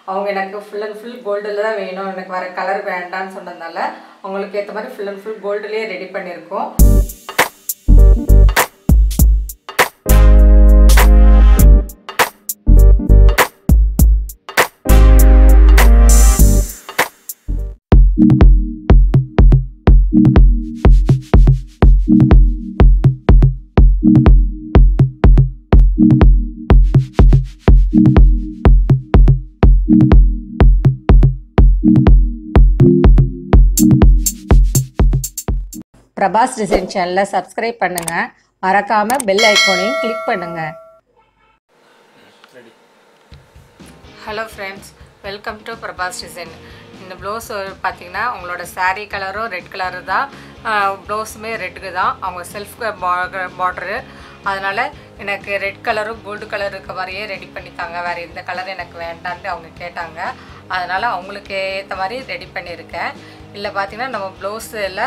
அவங்க எனக்கு full and full கோல்டில் தான் வேணும் எனக்கு வர கலர் வேண்டாம்னு சொன்னதுனால அவங்களுக்கு ஏற்ற மாதிரி ஃபுல் அண்ட் ஃபுல் கோல்டுலேயே ரெடி பண்ணியிருக்கோம் பிரபாஸ் டிசைன் சேனலை சப்ஸ்கிரைப் பண்ணுங்கள் மறக்காமல் பெல் ஐக்கோனையும் கிளிக் பண்ணுங்கள் hello friends welcome to Prabhas design இந்த ப்ளவுஸ் பார்த்தீங்கன்னா உங்களோட saree கலரும் ரெட் கலரு தான் ப்ளவுஸுமே ரெட்டுக்கு தான் அவங்க செல்ஃப் பார்டரு அதனால் எனக்கு ரெட் கலரும் கோல்டு கலர் இருக்க மாதிரியே ரெடி பண்ணித்தாங்க வேறு எந்த கலர் எனக்கு வேண்டான்ட்டு அவங்க கேட்டாங்க அதனால் அவங்களுக்கு ஏற்ற மாதிரி ரெடி பண்ணியிருக்கேன் இல்லை பார்த்தீங்கன்னா நம்ம ப்ளவுஸில்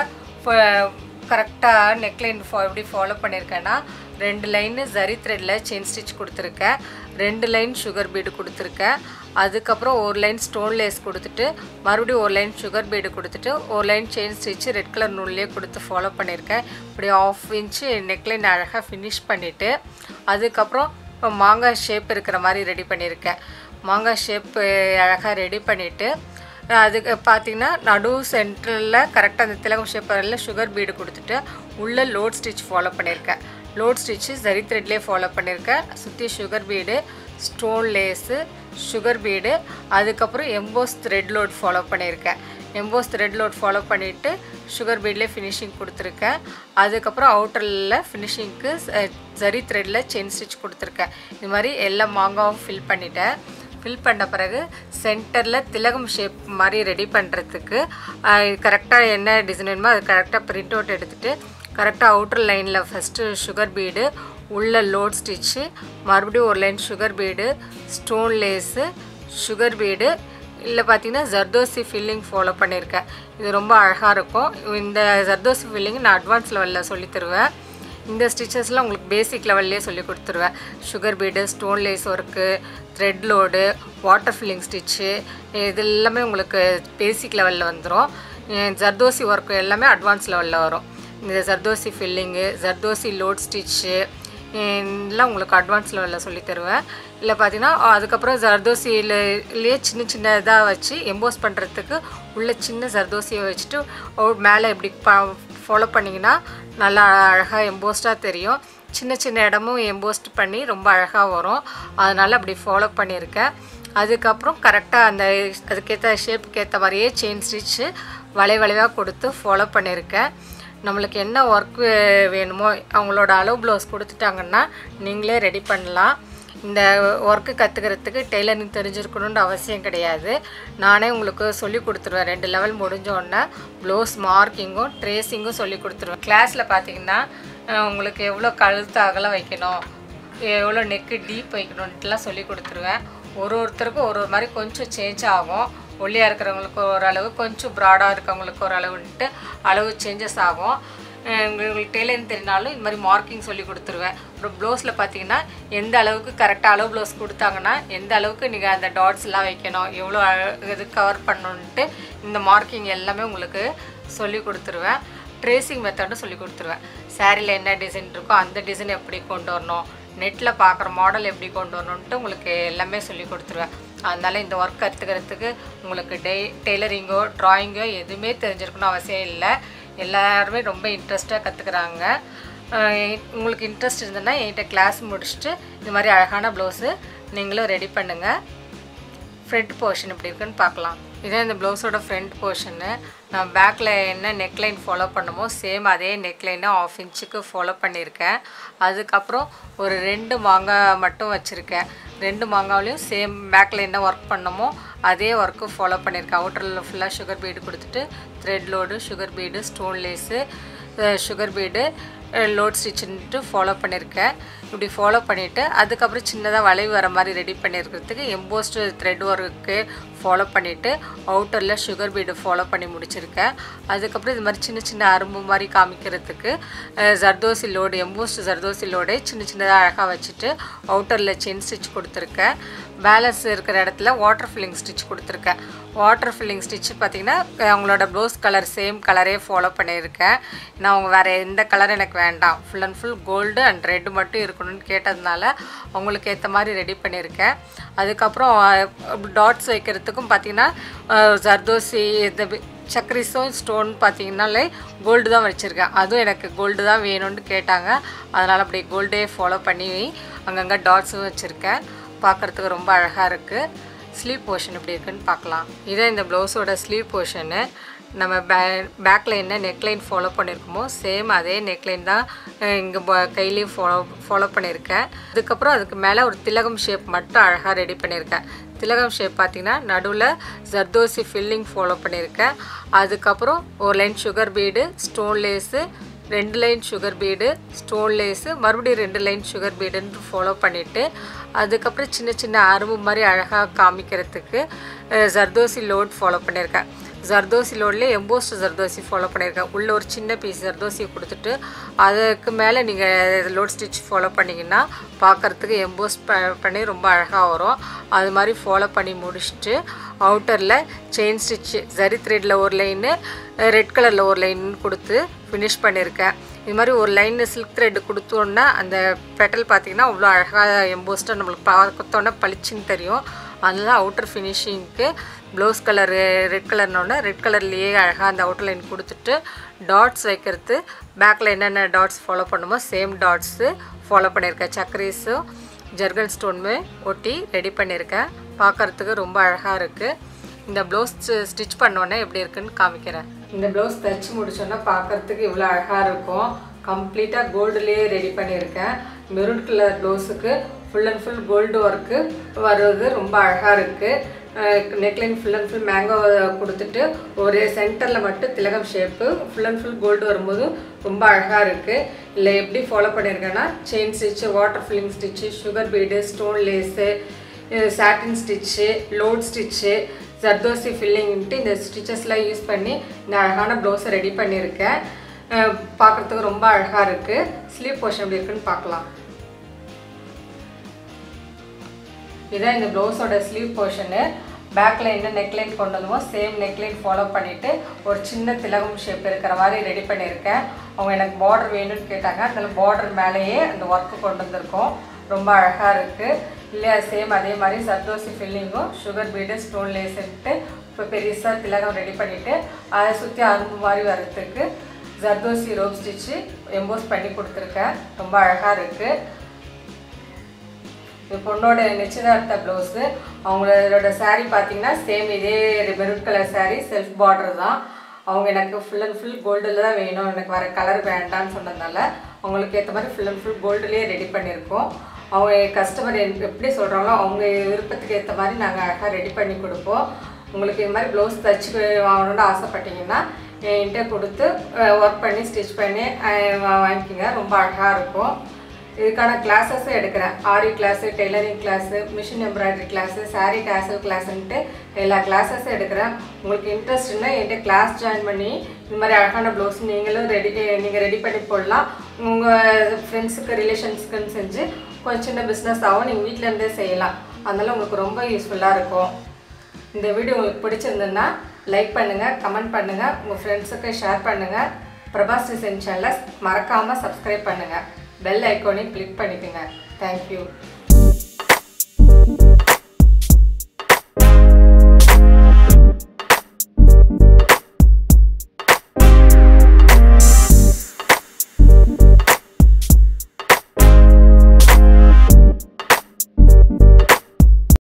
கரெக்டாக நெக்லைன் ஃபா எப்படி ஃபாலோ பண்ணியிருக்கேன்னா ரெண்டு லைனு ஜரி த்ரெட்டில் செயின் ஸ்டிச் கொடுத்துருக்கேன் ரெண்டு லைன் சுகர் பீடு கொடுத்துருக்கேன் அதுக்கப்புறம் ஒரு லைன் ஸ்டோன் லேஸ் கொடுத்துட்டு மறுபடியும் ஒரு லைன் சுகர் பீடு கொடுத்துட்டு ஒரு line chain stitch red colour நூல்லே கொடுத்து ஃபாலோ பண்ணியிருக்கேன் இப்படி ஆஃப் இன்ச்சு நெக்லைன் அழகாக ஃபினிஷ் பண்ணிவிட்டு அதுக்கப்புறம் மாங்காய் ஷேப் இருக்கிற மாதிரி ரெடி பண்ணியிருக்கேன் மாங்காய் ஷேப் அழகாக ரெடி பண்ணிவிட்டு அதுக்கு பார்த்தீங்கன்னா நடு சென்டரில் கரெக்டாக அந்த திலகம் ஷேப்பரில் சுகர் பீடு கொடுத்துட்டு உள்ளே லோட் ஸ்டிச் ஃபாலோ பண்ணியிருக்கேன் லோட் ஸ்டிச்சு ஜரி த்ரெட்லேயே ஃபாலோ பண்ணியிருக்கேன் சுற்றி sugar bead stone lace sugar bead அதுக்கப்புறம் எம்போஸ் த்ரெட் லோட் ஃபாலோ பண்ணியிருக்கேன் எம்போஸ் த்ரெட் லோட் ஃபாலோ பண்ணிவிட்டு சுகர் பீட்லேயே ஃபினிஷிங் கொடுத்துருக்கேன் அதுக்கப்புறம் அவுட்டரில் ஃபினிஷிங்க்கு ஜரி த்ரெட்டில் செயின் ஸ்டிச் கொடுத்துருக்கேன் இது மாதிரி எல்லா மாங்காவும் ஃபில் பண்ணிட்டேன் ஃபில் பண்ண பிறகு சென்டரில் திலகம் ஷேப் மாதிரி ரெடி பண்ணுறதுக்கு கரெக்டாக என்ன டிசைன் வேணுமோ அது கரெக்டாக பிரிண்ட் அவுட் எடுத்துகிட்டு கரெக்டாக அவுட்டர் லைனில் ஃபஸ்ட்டு சுகர் பீடு உள்ள லோட் ஸ்டிச்சு மறுபடியும் ஒரு line sugar bead stone lace sugar bead இல்லை பார்த்தீங்கன்னா ஜர்தோசி ஃபில்லிங் ஃபாலோ பண்ணியிருக்கேன் இது ரொம்ப அழகாக இருக்கும் இந்த ஜர்தோசி ஃபில்லிங் நான் அட்வான்ஸ் லெவலில் சொல்லித் தருவேன் இந்த ஸ்டிச்சஸ்லாம் உங்களுக்கு பேசிக் லெவல்லே சொல்லி கொடுத்துருவேன் sugar bead stone lace work thread load water filling stitch இது எல்லாமே உங்களுக்கு பேசிக் லெவலில் வந்துடும் ஜர்தோசி ஒர்க்கு எல்லாமே அட்வான்ஸ் லெவலில் வரும் இந்த zardozi filling zardozi load stitch எல்லாம் உங்களுக்கு அட்வான்ஸ் லெவலில் சொல்லி தருவேன் இல்லை பார்த்தீங்கன்னா அதுக்கப்புறம் ஜர்தோசியிலேயே சின்ன சின்ன இதாக வச்சு எம்போஸ் பண்ணுறதுக்கு உள்ள சின்ன ஜர்தோசியை வச்சுட்டு மேலே இப்படி ப ஃபாலோ பண்ணிங்கன்னா நல்லா அழகாக எம்போஸ்டாக தெரியும் சின்ன சின்ன இடமும் எம்போஸ்ட் பண்ணி ரொம்ப அழகாக வரும் அதனால் அப்படி ஃபாலோ பண்ணியிருக்கேன் அதுக்கப்புறம் கரெக்டாக அந்த அதுக்கேற்ற ஷேப்புக்கு ஏற்ற மாதிரியே செயின் ஸ்டிச்சு வளை வளைவாக கொடுத்து ஃபாலோ பண்ணியிருக்கேன் நம்மளுக்கு என்ன ஒர்க் வேணுமோ அவங்களோட அளவு ப்ளவுஸ் கொடுத்துட்டாங்கன்னா நீங்களே ரெடி பண்ணலாம் இந்த ஒர்க்கு கற்றுக்கிறதுக்கு டெய்லரிங் தெரிஞ்சிருக்கணுன்ற அவசியம் கிடையாது நானே உங்களுக்கு சொல்லி கொடுத்துருவேன் ரெண்டு லெவல் முடிஞ்ச உடனே ப்ளவுஸ் மார்க்கிங்கும் ட்ரேசிங்கும் சொல்லி கொடுத்துருவேன் கிளாஸில் பார்த்தீங்கன்னா அஹ், உங்களுக்கு எவ்வளோ கழுத்து அகலம் வைக்கணும் எவ்வளோ நெக்கு டீப் வைக்கணுன்ட்டுலாம் சொல்லி கொடுத்துருவேன் ஒரு ஒருத்தருக்கும் ஒரு ஒரு மாதிரி கொஞ்சம் சேஞ்ச் ஆகும் ஒல்லியாக இருக்கிறவங்களுக்கு ஒரு அளவு கொஞ்சம் ப்ராடாக இருக்கவங்களுக்கு ஒரு அளவுன்ட்டு அளவு சேஞ்சஸ் ஆகும் அஹ் உங்களுக்கு டெய்லரிங் தெரினாலும் இந்த மாதிரி மார்க்கிங் சொல்லி கொடுத்துருவேன் அப்புறம் ப்ளவுஸில் பார்த்தீங்கன்னா எந்த அளவுக்கு கரெக்டாக அளவு ப்ளவுஸ் கொடுத்தாங்கன்னா எந்த அளவுக்கு நீங்கள் அந்த டாட்ஸ்லாம் வைக்கணும் எவ்வளோ அழ- இது கவர் பண்ணணுன்ட்டு இந்த மார்க்கிங் எல்லாமே உங்களுக்கு சொல்லி கொடுத்துருவேன் ட்ரேசிங் மெத்தடும் சொல்லி கொடுத்துருவேன் சாரியில் என்ன டிசைன் இருக்கோ அந்த டிசைன் எப்படி கொண்டு வரணும் நெட்டில் பார்க்குற மாடல் எப்படி கொண்டு வரணுன்ட்டு உங்களுக்கு எல்லாமே சொல்லி கொடுத்துருவேன் அதனால இந்த ஒர்க் கற்றுக்கிறதுக்கு உங்களுக்கு டெய் டெய்லரிங்கோ ட்ராயிங்கோ எதுவுமே தெரிஞ்சிருக்கணும் அவசியம் இல்லை எல்லாருமே ரொம்ப இன்ட்ரெஸ்ட்டாக கற்றுக்குறாங்க உங்களுக்கு இன்ட்ரெஸ்ட் இருந்ததுன்னா என்கிட்ட கிளாஸ் முடிச்சுட்டு இது மாதிரி அழகான ப்ளவுஸு நீங்களும் ரெடி பண்ணுங்கள் ஃப்ரண்ட் போர்ஷன் எப்படி இருக்குன்னு பார்க்கலாம் இதே இந்த ப்ளவுஸோட ஃப்ரண்ட் போர்ஷனு நான் பேக்கில் என்ன நெக்லைன் ஃபாலோ பண்ணமோ சேம் அதே நெக்லைனை ஆஃப் இன்ச்சுக்கு ஃபாலோ பண்ணியிருக்கேன் அதுக்கப்புறம் ஒரு ரெண்டு மாங்காய் மட்டும் வச்சுருக்கேன் ரெண்டு மாங்காவிலையும் சேம் பேக்கில் என்ன ஒர்க் பண்ணமோ அதே ஒர்க்கு ஃபாலோ பண்ணியிருக்கேன் அவுட்டரில் ஃபுல்லாக சுகர் பீடு கொடுத்துட்டு thread load sugar bead stone lace sugar bead load ஸ்டிச்சுன்ட்டு ஃபாலோ பண்ணியிருக்கேன் இப்படி ஃபாலோ பண்ணிவிட்டு அதுக்கப்புறம் சின்னதாக வளைவு வர மாதிரி ரெடி பண்ணியிருக்கிறதுக்கு எம்போஸ்டு த்ரெட் ஒர்க்கு ஃபாலோ பண்ணிவிட்டு அவுட்டரில் சுகர் பீடு ஃபாலோ பண்ணி முடிச்சிருக்கேன் அதுக்கப்புறம் இது மாதிரி சின்ன சின்ன அரும்பு மாதிரி காமிக்கிறதுக்கு அஹ், ஜர்தோசி லோடு எம்போஸ்டு ஜர்தோசி லோடே சின்ன சின்னதாக அழகாக வச்சுட்டு அவுட்டரில் செயின் ஸ்டிச் கொடுத்துருக்கேன் பேலன்ஸ் இருக்கிற இடத்துல வாட்டர் ஃபில்லிங் ஸ்டிச் கொடுத்துருக்கேன் வாட்டர் ஃபில்லிங் ஸ்டிச் பார்த்தீங்கன்னா அவங்களோட ப்ளவுஸ் கலர் சேம் கலரே ஃபாலோ பண்ணியிருக்கேன் நான் அவங்க வேறு எந்த கலர் எனக்கு வேண்டாம் full and full gold and red மட்டும் இருக்கணும்னு கேட்டதுனால அவங்களுக்கு ஏற்ற மாதிரி ரெடி பண்ணியிருக்கேன் அதுக்கப்புறம் டாட்ஸ் வைக்கிறதுக்கும் பார்த்தீங்கன்னா அஹ், ஜர்தோசி இந்த வி- சக்கரிஸும் ஸ்டோன் பார்த்தீங்கன்னாலே கோல்டு தான் வச்சுருக்கேன் அதுவும் எனக்கு கோல்டு தான் வேணும்னு கேட்டாங்க அதனால் அப்படி கோல்டே ஃபாலோ பண்ணி அங்கங்கே டாட்ஸும் வச்சுருக்கேன் பார்க்குறதுக்கு ரொம்ப அழகாக இருக்குது ஸ்லீவ் போர்ஷன் எப்படி இருக்குன்னு பார்க்கலாம் இதே இந்த ப்ளவுஸோட ஸ்லீவ் போர்ஷனு நம்ம பே பேக்கில் என்ன நெக்லைன் ஃபாலோ பண்ணியிருக்கோமோ சேம் அதே நெக்லைன் தான் இங்கே கையிலையும் ஃபாலோ ஃபாலோ பண்ணியிருக்கேன் அதுக்கப்புறம் அதுக்கு மேலே ஒரு திலகம் ஷேப் மட்டும் அழகாக ரெடி பண்ணியிருக்கேன் திலகம் ஷேப் பார்த்தீங்கன்னா நடுவில் ஜர்தோசி ஃபில்லிங் ஃபாலோ பண்ணியிருக்கேன் அதுக்கப்புறம் ஒரு line sugar bead stone lace ரெண்டு line sugar bead stone lace மறுபடியும் ரெண்டு லைன் சுகர் பீடுன்னு ஃபாலோ பண்ணிவிட்டு அதுக்கப்புறம் சின்ன சின்ன அரும்பு மாதிரி அழகாக காமிக்கிறதுக்கு அஹ், ஜர்தோசி லோட் ஃபாலோ பண்ணியிருக்கேன் ஜர்தோசி லோட்லேயே எம்போஸ்ட் ஜர்தோசி ஃபாலோ பண்ணியிருக்கேன் உள்ள ஒரு சின்ன பீஸ் ஜர்தோசி கொடுத்துட்டு அதுக்கு மேலே நீங்கள் லோட் ஸ்டிச் ஃபாலோ பண்ணிங்கன்னா பார்க்குறதுக்கு எம்போஸ்ட் ப பண்ணி ரொம்ப அழகாக வரும் அது மாதிரி ஃபாலோ பண்ணி முடிச்சுட்டு அவுட்டரில் செயின் ஸ்டிச்சு ஜரி த்ரெட்டில் ஒரு லைனு ரெட் கலரில் ஒரு லைன் கொடுத்து ஃபினிஷ் பண்ணியிருக்கேன் இது மாதிரி ஒரு லைன் சில்க் த்ரெட் கொடுத்தோன்னா அந்த பெட்டல் பார்த்தீங்கன்னா அவ்வளோ அழகாக எம்போஸ்ட்டாக நம்மளுக்கு பார்த்தோன்னே பளிச்சுன்னு தெரியும் அதனால அவுட்டர் ஃபினிஷிங்க்கு ப்ளவுஸ் கலரு ரெட் கலர்னோடனே ரெட் கலர்லேயே அழகாக அந்த அவுட்டர் லைன் கொடுத்துட்டு டாட்ஸ் வைக்கிறது பேக்கில் என்னென்ன டாட்ஸ் ஃபாலோ பண்ணுமோ சேம் டாட்ஸு ஃபாலோ பண்ணியிருக்கேன் சக்கரீஸும் ஜர்கல் ஸ்டோனுமே ஒட்டி ரெடி பண்ணியிருக்கேன் பார்க்கறதுக்கு ரொம்ப அழகாக இருக்குது இந்த ப்ளவுஸ் ஸ்டிச் பண்ணோன்னே எப்படி இருக்குன்னு காமிக்கிறேன் இந்த ப்ளவுஸ் தைச்சு முடிச்சோன்னா பார்க்கறதுக்கு இவ்வளோ அழகாக இருக்கும் கம்ப்ளீட்டாக கோல்டுலேயே ரெடி பண்ணியிருக்கேன் மெரூன் கலர் ப்ளவுஸுக்கு full and full gold work வர்றது ரொம்ப அழகாக இருக்குது neckline full and full mango கொடுத்துட்டு ஒரு சென்டரில் மட்டும் திலகம் shape full and full gold வரும்போது ரொம்ப அழகாக இருக்குது இல்லை எப்படி ஃபாலோ பண்ணியிருக்கேன்னா chain stitch water filling stitch sugar bead stone lace satin stitch load stitch zardozi ஃபில்லிங்ன்ட்டு இந்த ஸ்டிச்சஸ்லாம் யூஸ் பண்ணி இந்த அழகான ப்ளவுஸை ரெடி பண்ணியிருக்கேன் பார்க்குறதுக்கு ரொம்ப அழகாக இருக்குது ஸ்லீவ் போர்ஷன் எப்படி இருக்குன்னு பார்க்கலாம் இதான் இந்த ப்ளவுஸோட ஸ்லீவ் போர்ஷனு பேக்கில் என்ன நெக்லைன் கொண்டு வந்தோமோ சேம் நெக்லைன் ஃபாலோ பண்ணிவிட்டு ஒரு சின்ன திலகம் ஷேப் இருக்கிற மாதிரி ரெடி பண்ணியிருக்கேன் அவங்க எனக்கு பார்டர் வேணும்னு கேட்டாங்க அதில் பார்டர் மேலேயே அந்த ஒர்க்கு கொண்டு வந்திருக்கோம் ரொம்ப அழகாக இருக்குது இல்லையா சேம் அதே மாதிரி சர்தோசி ஃபில்லிங்கும் சுகர் பீடு ஸ்டோன் லேஸ்ன்ட்டு இப்போ பெருசாக திலகம் ரெடி பண்ணிவிட்டு அதை சுற்றி அரும்பு மாதிரி வர்றதுக்கு ஜர்தோசி ரோப் ஸ்டிச்சு எம்போஸ் பண்ணி கொடுத்துருக்கேன் ரொம்ப அழகாக இருக்குது இது பொண்ணோட நிச்சயதார்த்த ப்ளவுஸு அவங்களோட saree பார்த்தீங்கன்னா சேம் இதே maroon colour saree self border தான் அவங்க எனக்கு ஃபுல் அண்ட் ஃபுல் கோல்டில் தான் வேணும் எனக்கு வர கலர் வேண்டாம்னு சொன்னதுனால அவங்களுக்கு ஏற்ற மாதிரி ஃபுல் அண்ட் ஃபுல் கோல்டுலேயே ரெடி பண்ணியிருக்கோம் அவங்க கஸ்டமர் எப்படி சொல்கிறாங்களோ அவங்க விருப்பத்துக்கு ஏற்ற மாதிரி நாங்கள் அழகாக ரெடி பண்ணி கொடுப்போம் உங்களுக்கு இது மாதிரி ப்ளவுஸ் தச்சு வாங்கணும்னு ஆசைப்பட்டீங்கன்னா என்கிட்ட கொடுத்து ஒர்க் பண்ணி ஸ்டிச் பண்ணி அஹ், வா- வாங்கிக்கோங்க ரொம்ப அழகாக இருக்கும் இதுக்கான கிளாஸஸும் எடுக்கிறேன் aari class tailoring class machine embroidery class saree tassel கிளாஸுன்ட்டு எல்லா கிளாஸஸும் எடுக்கிறேன் உங்களுக்கு இன்ட்ரெஸ்ட்னா என்கிட்ட கிளாஸ் ஜாயின் பண்ணி இந்த மாதிரி அழகான ப்ளவுஸ் நீங்களும் ரெடி நீங்கள் ரெடி பண்ணி போடலாம் உங்கள் ஃப்ரெண்ட்ஸுக்கு ரிலேஷன்ஸுக்குன்னு செஞ்சு கொஞ்சம் சின்ன பிஸ்னஸ் ஆகும் நீங்கள் வீட்டிலேருந்தே செய்யலாம் அதனால் உங்களுக்கு ரொம்ப யூஸ்ஃபுல்லாக இருக்கும் இந்த வீடியோ உங்களுக்கு பிடிச்சிருந்ததுன்னா லைக் பண்ணுங்கள் கமெண்ட் பண்ணுங்கள் உங்கள் ஃப்ரெண்ட்ஸுக்கு ஷேர் பண்ணுங்கள் பிரபாஸ் டிசைன் சேனலை மறக்காமல் சப்ஸ்கிரைப் பண்ணுங்கள் பெல் ஐக்கானையும் கிளிக் பண்ணிக்கோங்க தேங்க்யூ